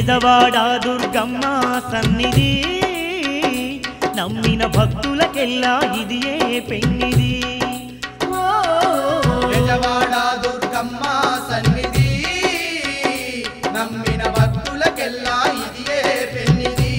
బెదవాడ దుర్గమ్మ సన్నిధి నమ్మిన భక్తులకెల్లా ఇది ఏ పెన్నిది ఓ, బెజవాడ దుర్గమ్మ సన్నిధి నమ్మిన భక్తులకెల్లా ఇదియే పెన్నిది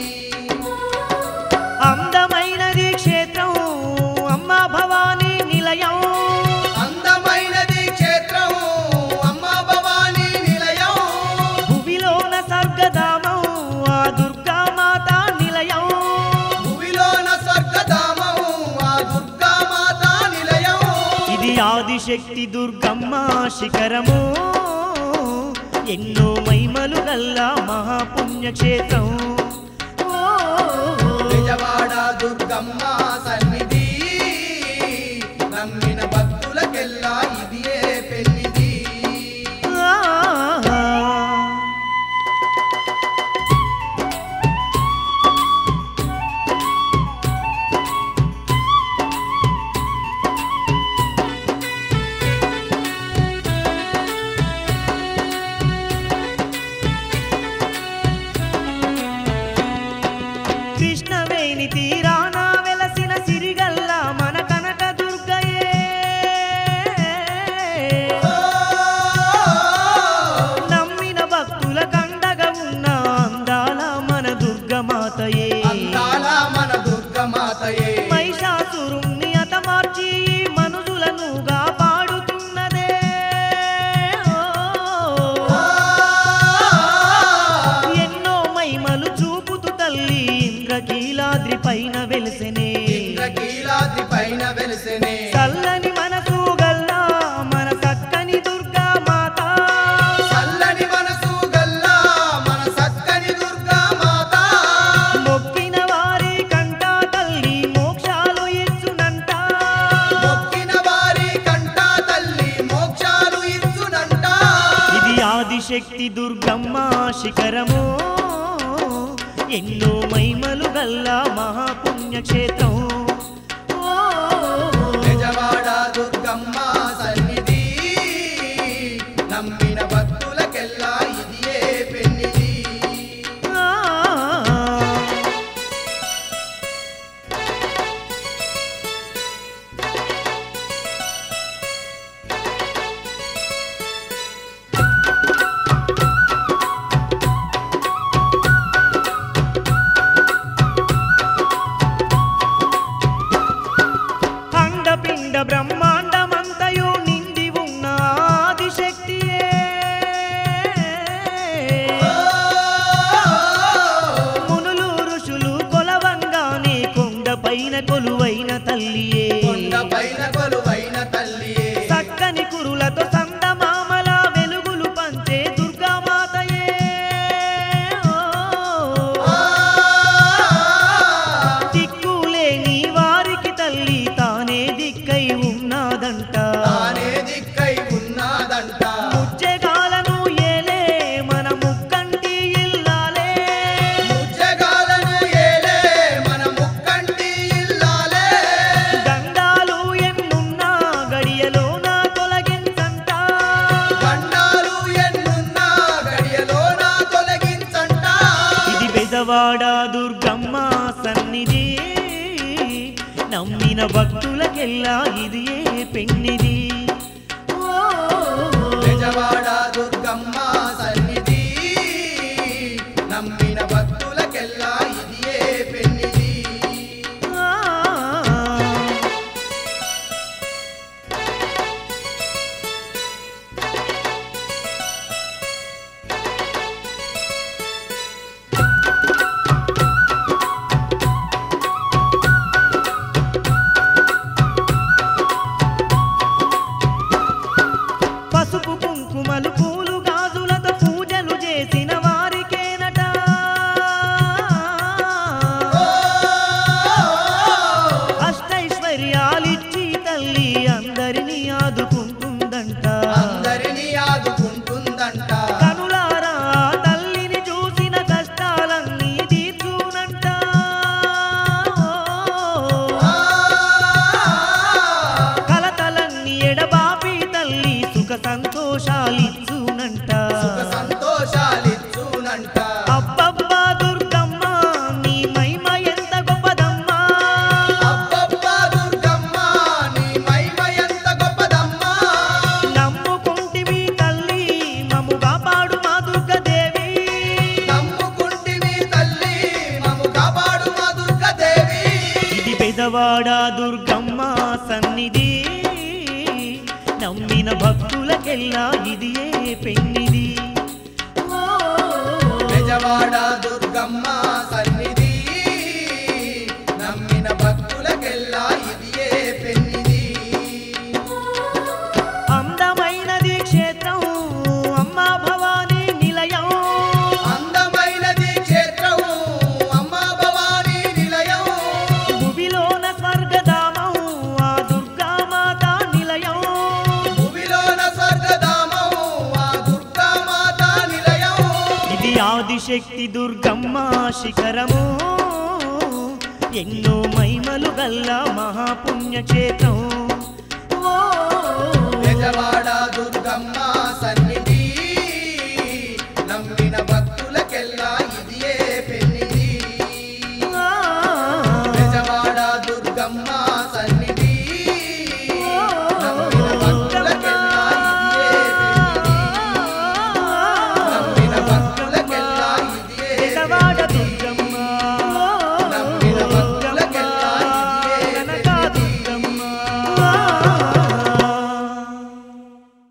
అందమైనది క్షేత్రం అమ్మ భవానీ నిలయం అందమైనది క్షేత్రం అమ్మ భవానీ నిలయం భువిలోన స్వర్గధామం ఆ దుర్గామాత నిలయం భూమిలోన స్వర్గధామం ఆ దుర్గామాత నిలయం ఇది ఆదిశక్తి దుర్గమ్మ శిఖరము ఎన్నో మైమలు గల్లా మహాపుణ్యక్షేత్రం ఓ, బెజవాడ దుర్గమ్మ సన్నిధి నమ్మిన భక్తులకెల్లా ఇదియే పెన్నిది ఆ. కృష్ణవేణి తీరాన వెలసిన సిరిగల్ల మన కనక దుర్గయే నమ్మిన భక్తుల కండగా ఉన్న అందాల మన దుర్గమాతయే అందాల మన దుర్గమాతయే మహిషాసురుణ్ణి అతమార్చి మనుషులను కాపాడుతున్నదే ఓ. ఎన్నో మైమలు చూపుతూ తల్లి ఇంద్రకీలాద్రి పైన వెలిసెనే ఇంద్రకీలాద్రి పైన వెలిసెనే చల్లని మనసు గల్లా మన చక్కని దుర్గా మాత చల్లని మనసు గల్లా మన సక్కని దుర్గామాత మొక్కిన వారి కంట తల్లి మోక్షాలు ఇచ్చునంట మొక్కిన వారి కంట తల్లి మోక్షాలు ఇచ్చునంట ఇది ఆదిశక్తి దుర్గమ్మ శిఖరము ఎన్నో మైమలు గల్లా మహాపుణ్యక్షేత్రం ఓ, బెజవాడ దుర్గమ్మ సన్నిధి నమ్మిన భక్తులకెల్లా ఇదియే పెన్నిది ఆ. అండపిండ బ్రహ్మాండమంతయు నిండి ఉన్న ఆదిశక్తియే మునులు ఋషులు కొలవంగానే కొండ పైన కొలువైన తల్లియే కొండ పైన కొలువైన తల్లియే చక్కని కురులతో సందమామల వెలుగులు పంచే దుర్గామాతయే ఓ. దిక్కులేని వారికి తల్లి తానే దిక్కై ఉన్నాదంట తానే దిక్కై ఉన్నదంట ముజ్జగాలను ఏలే మన ముక్కంటి ఇల్లాలే ముజ్జగాలను ఏలే మన ముక్కంటి ఇల్లాలే గండాలు ఎన్నున్నా గడియలోన తొలగించంట గండాలు ఎన్నున్నా గడియలోన తొలగించంట ఇది బెదవాడ దుర్గమ్మ సన్నిధి నమ్మిన భక్తులకెల్లా ఇది ఏ పెన్నిది ఓ, బెజవాడ దుర్గమ్మ సన్నిధి నమ్మిన భక్తులకెల్లా ఇదియే పెన్నిది ఆ. బెజవాడ దుర్గమ్మ సన్నిధి నమ్మిన భక్తులకెల్లా ఇదియే పెన్నిది ఓ, బెజవాడ దుర్గమ్మ సన్నిధి నమ్మిన భక్తులకెల్లా ఇదియే పెన్నిది అందమైనది క్షేత్రం అమ్మా భవానీ నిలయం అందమైనది క్షేత్రం అమ్మా భవానీ నిలయం భువిలోన స్వర్గధామం ఆ దుర్గామాత నిలయం భూమిలోన స్వర్గధామం ఆ దుర్గామాత నిలయం ఇది ఆదిశక్తి దుర్గమ్మ శిఖరము ఎన్నో మహిమలు గల్ల మహాపుణ్యక్షేత్రం ఓ